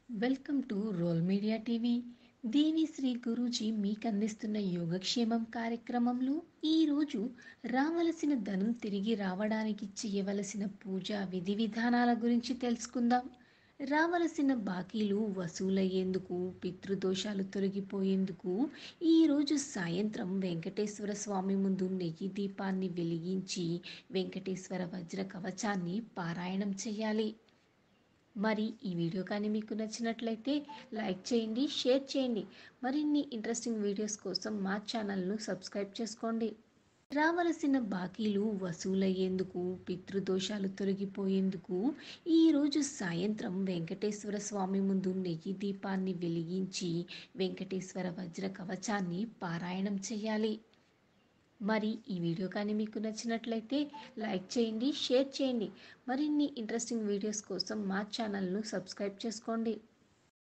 welcome to role media TV Devi Sri Guruji మీకు అందిస్తున్న యోగక్షేమం కార్యక్రమంలో ఈరోజు రావలసిన ధనం తిరిగి రావడానికి చేయవలసిన పూజా విధి విధానాల గురించి తెలుసుకుందాం రావలసిన బాకీలు వసూలయ్యేందుకు పితృదోషాలు తొలగిపోయేందుకు ఈరోజు సాయంత్రం వెంకటేశ్వర స్వామి ముందు నెయ్యి దీపాన్ని వెలిగించి వెంకటేశ్వర వజ్ర కవచాన్ని పారాయణం చేయాలి మరి ఈ వీడియో కానీ మీకు నచ్చినట్లయితే లైక్ చేయండి షేర్ చేయండి మరిన్ని ఇంట్రెస్టింగ్ వీడియోస్ కోసం మా ఛానల్ను సబ్స్క్రైబ్ చేసుకోండి రావలసిన బాకీలు వసూలయ్యేందుకు పితృదోషాలు తొలగిపోయేందుకు ఈరోజు సాయంత్రం వెంకటేశ్వర స్వామి ముందు నెయ్యి దీపాన్ని వెలిగించి వెంకటేశ్వర వజ్ర కవచాన్ని పారాయణం చేయాలి మరి ఈ వీడియో కానీ మీకు నచ్చినట్లయితే లైక్ చేయండి షేర్ చేయండి మరిన్ని ఇంట్రెస్టింగ్ వీడియోస్ కోసం మా ఛానల్ను సబ్స్క్రైబ్ చేసుకోండి